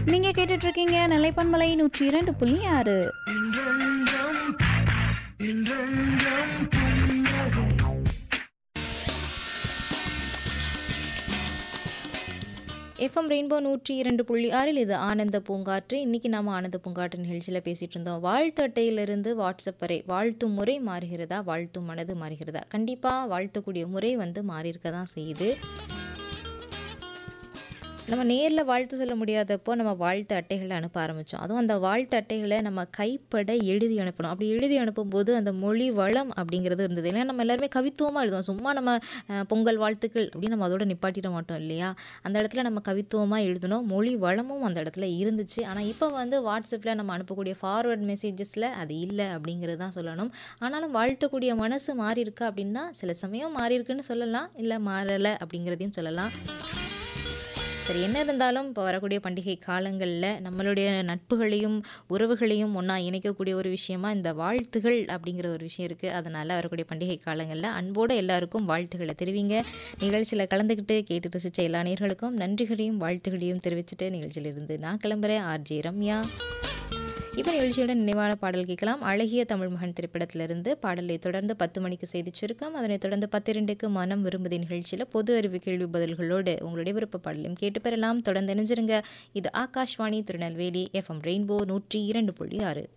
நீங்க கேட்டுட்டு இருக்கீங்க நிலைப்பன்மலை நூற்றி இரண்டு புள்ளி ஆறு எஃப்எம் ரெயின்போ நூற்றி இரண்டு புள்ளி ஆறில் இது ஆனந்த பூங்காற்று இன்னைக்கு நாம ஆனந்த பூங்காற்று நிகழ்ச்சியில் பேசிட்டு இருந்தோம் வாழ்த்து அட்டையிலிருந்து வாட்ஸ்அப் வரை வாழ்த்தும் முறை மாறுகிறதா வாழ்த்தும் மனது மாறுகிறதா கண்டிப்பாக வாழ்த்தக்கூடிய முறை வந்து மாறி இருக்க தான் செய்யுது நம்ம நேரில் வாழ்த்து சொல்ல முடியாதப்போ நம்ம வாழ்த்து அட்டைகளை அனுப்ப ஆரம்பித்தோம் அதுவும் அந்த வாழ்த்து அட்டைகளை நம்ம கைப்பட எழுதி அனுப்பணும் அப்படி எழுதி அனுப்பும்போது அந்த மொழி வளம் அப்படிங்கிறது இருந்தது ஏன்னா நம்ம எல்லாருமே கவித்துவமாக எழுதுவோம் சும்மா நம்ம அஹ், பொங்கல் வாழ்த்துக்கள் அப்படின்னு நம்ம அதோட நிப்பாட்டிட மாட்டோம் இல்லையா அந்த இடத்துல நம்ம கவித்துவமாக எழுதணும் மொழி வளமும் அந்த இடத்துல இருந்துச்சு ஆனால் இப்போ வந்து வாட்ஸ்அப்பில் நம்ம அனுப்பக்கூடிய ஃபார்வர்ட் மெசேஜஸில் அது இல்லை அப்படிங்கிறது தான் சொல்லணும் ஆனாலும் வாழ்த்தக்கூடிய மனசு மாறி இருக்கா அப்படின்னா சில சமயம் மாறி இருக்குன்னு சொல்லலாம் இல்லை மாறலை அப்படிங்கிறதையும் சொல்லலாம் சரி என்ன இருந்தாலும் இப்போ வரக்கூடிய பண்டிகை காலங்களில் நம்மளுடைய நட்புகளையும் உறவுகளையும் ஒன்றா இணைக்கக்கூடிய ஒரு விஷயமா இந்த வாழ்த்துகள் அப்படிங்கிற ஒரு விஷயம் இருக்குது அதனால் வரக்கூடிய பண்டிகை காலங்களில் அன்போடு எல்லாருக்கும் வாழ்த்துக்களை தெரிவிங்க நிகழ்ச்சியில் கலந்துக்கிட்டு கேட்டு ரசித்த எல்லா நேர்களுக்கும் நன்றிகளையும் வாழ்த்துகளையும் தெரிவிச்சுட்டு நிகழ்ச்சியிலிருந்து நான் கிளம்புறேன் ஆர்ஜே ரம்யா இப்போ நிகழ்ச்சியோட நினைவான பாடல் கேட்கலாம் அழகிய தமிழ் மகன் திரைப்படத்திலிருந்து பாடலை தொடர்ந்து பத்து மணிக்கு செய்தி சுருக்கம் அதனைத் தொடர்ந்து பத்திரெண்டுக்கு மனம் விரும்புதி நிகழ்ச்சியில் பொது அறிவு கேள்வி பதில்களோடு உங்களுடைய விருப்ப பாடலையும் கேட்டு பெறலாம் தொடர்ந்து இணைஞ்சிருங்க இது ஆகாஷ்வாணி திருநெல்வேலி எஃப்எம் ரெயின்போ நூற்றி இரண்டு புள்ளி ஆறு